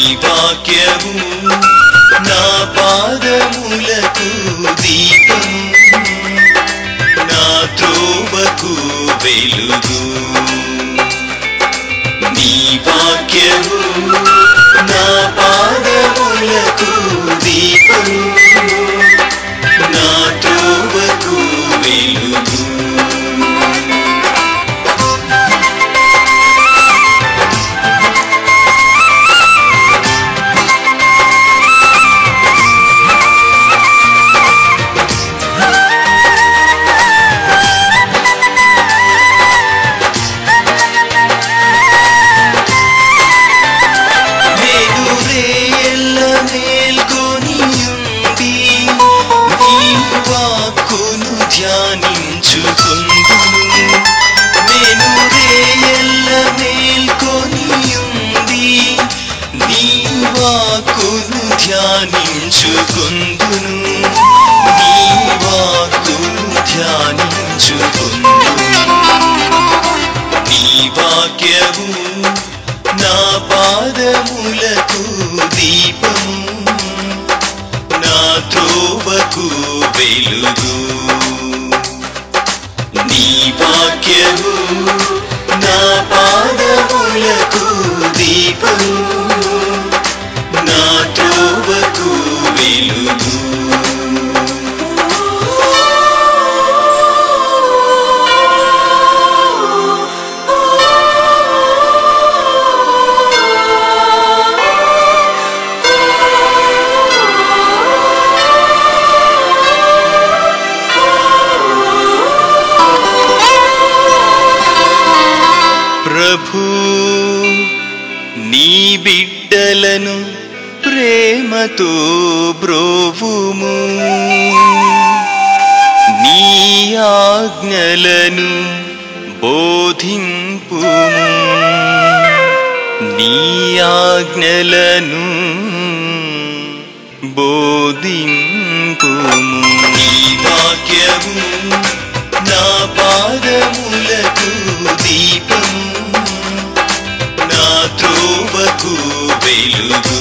వాక్యము నా పాదములకు దీపము నా త్రోవకు వెలుగు నీ వాక్యము నా పాదములకు దీపము నా త్రోవకు వెలుగు మేలురేల మేల్కొనియుండి నీ వాక్కును ధ్యానించుకుందును మేలురేల మేల్కొనియుండి నీ వాక్కును ధ్యానించుకుందును నీ వాక్కును ధ్యానించుకుందును నీ వాక్యము నా పాదములకు దీపము నా త్రోవకు వెలుగు నీ వాక్యము నా పాదములకు దీపము నా త్రోవకు వెలుగు ప్రభు నీ బిడ్డలను ప్రేమతో బ్రోవుము నీ ఆజ్ఞలను బోధింపుము నీ ఆజ్ఞలను బోధింపుము నీ వాక్యము నా పాదములకు దీపము నా త్రోవకు వెలుగు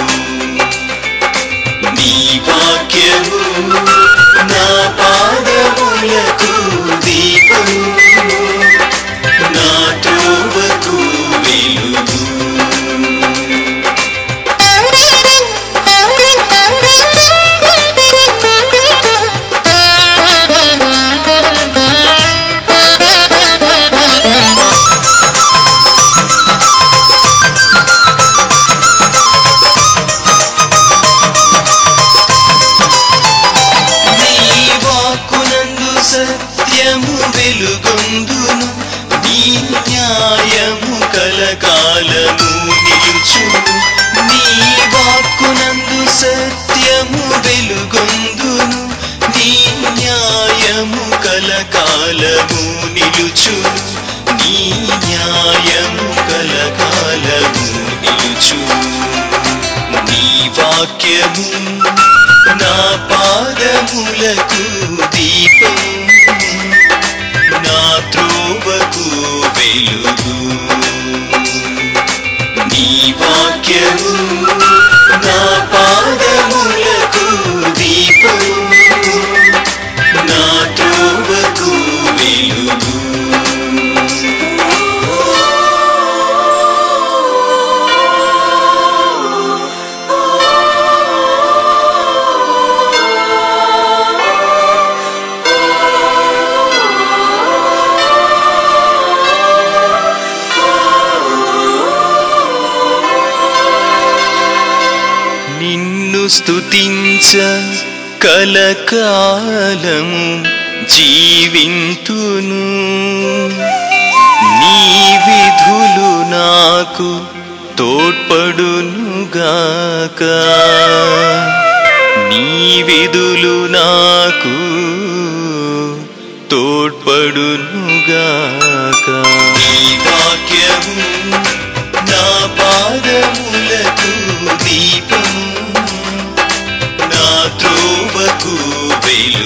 నీ వాక్యము నా పాదములకు దీపము నా త్రోవకు వెలుగు నీ వాక్కునందు సత్యము వెలుగొందును నీ న్యాయము కలకాలము నిలుచును నీ వాక్కునందు సత్యము వెలుగొందును నీ న్యాయము కలకాలము నిలుచును నీ న్యాయము కలకాలము నిలుచును నీ వాక్యము నా పాదములకు దీపము నా త్రోవకు వెలుగు నీ వాక్యము నా పాదములకు దీపము నా త్రోవకు వెలుగు నిన్ను స్తుతించ కలకాలము జీవింతును నీ విధులు నాకు తోడ్పడునుగాక నీ విధులు నాకు తోడ్పడునుగాక నీ వాక్యము నా పాదములకు దీపము నా త్రోవకు వెలుగు